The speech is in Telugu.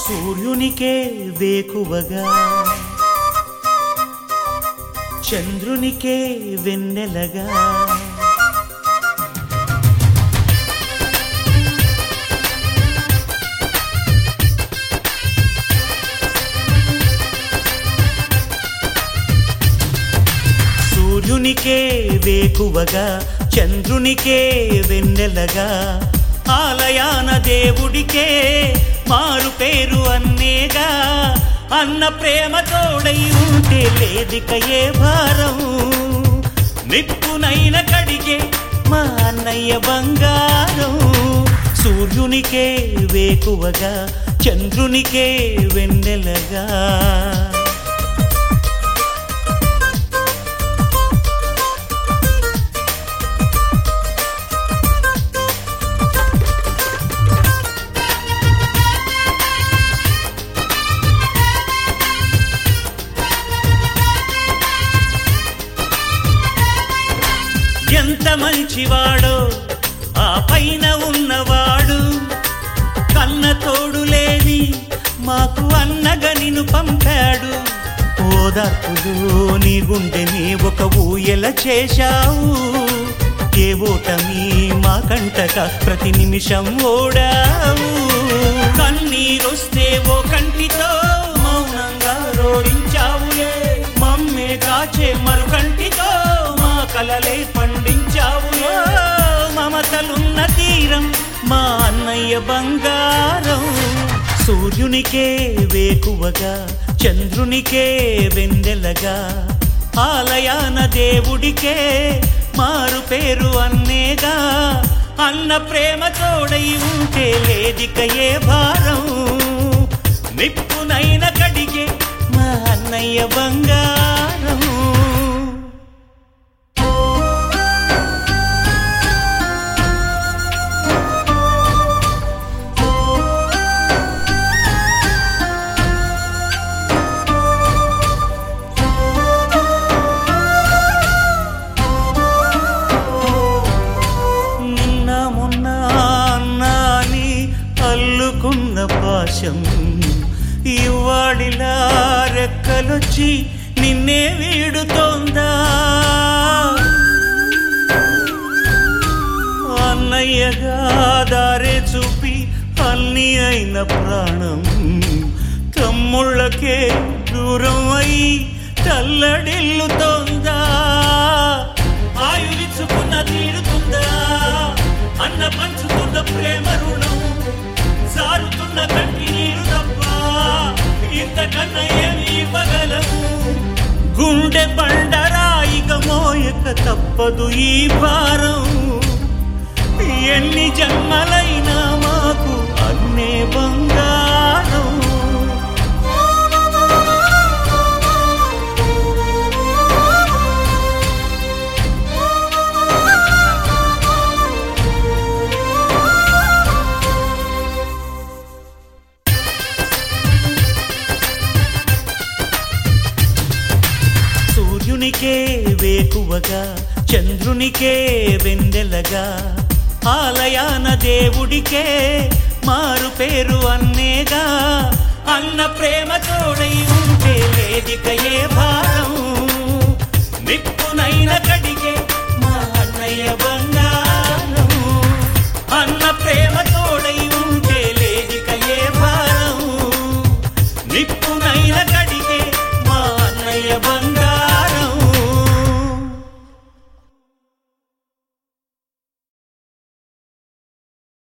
సూర్యునికే వేకువగా చంద్రునికే వెన్నెలగా సూర్యునికే వేకువగా చంద్రునికే వెన్నెలగా ఆలయాన దేవుడికే మారు పేరు అన్నేగా అన్న ప్రేమ తోడై ఉంటే లేదిక ఏ భారం నిప్పునైన కడిగే మా అన్నయ్య బంగారం సూర్యునికే వేకువగా చంద్రునికే వెన్నెలగా ఎంత మంచివాడో ఆ పైన ఉన్నవాడు కన్న తోడు లేని మాకు అన్నగా నిన్ను పంపాడు ఓదార్పులు నీ గుండెని ఒక ఊయల చేశావు ఏ ఓటమి మా కంటక ప్రతి నిమిషం ఓడావు కన్నీరొస్తే ఓ కంటితో మౌనంగా రోడించావులే మమ్మే కాచే మరు కంటితో మా కలలే పండించావులే మమతలున్న తీరం మా అన్నయ్య బంగారం సూర్యునికే వేకువగా చంద్రునికే వెన్నెలగా ఆలయాన దేవుడికే మారు పేరు అన్నేగా అన్న ప్రేమ తోడై ఉంటే లేదిక ఏ భారం నిప్పునైన కడిగే మా అన్నయ్య బంగారం నిన్న మొన్న అన్నాని అల్లుకున్న పాశం ఇవాడిలా రెక్కలొచ్చి నిన్నే వీడుతోందా అన్నయ్యగా దారే చూపి అన్ని అయిన ప్రాణం తమ్ముళ్ళకే దూరం అయి తల్లడిల్లుతోందా ఆయువిచ్చుకున్న తీరుతుందా అన్న పంచుకున్న ప్రేమ రుణం సారుతున్న కంటి నీరు తప్ప ఇంతకన్నా ఏమి ఇవ్వగలము గుండె బండరాయిక మోయక తప్పదు ఈ భారం ఎన్ని జన్మలైనా మాకు అన్నే బంగారం సూర్యునికే వేకువగా చంద్రునికే వెన్నెలగా ఆలయాన దేవుడికే మారు పేరు అన్నేగా అన్న ప్రేమ తోడై ఉంటే లేదిక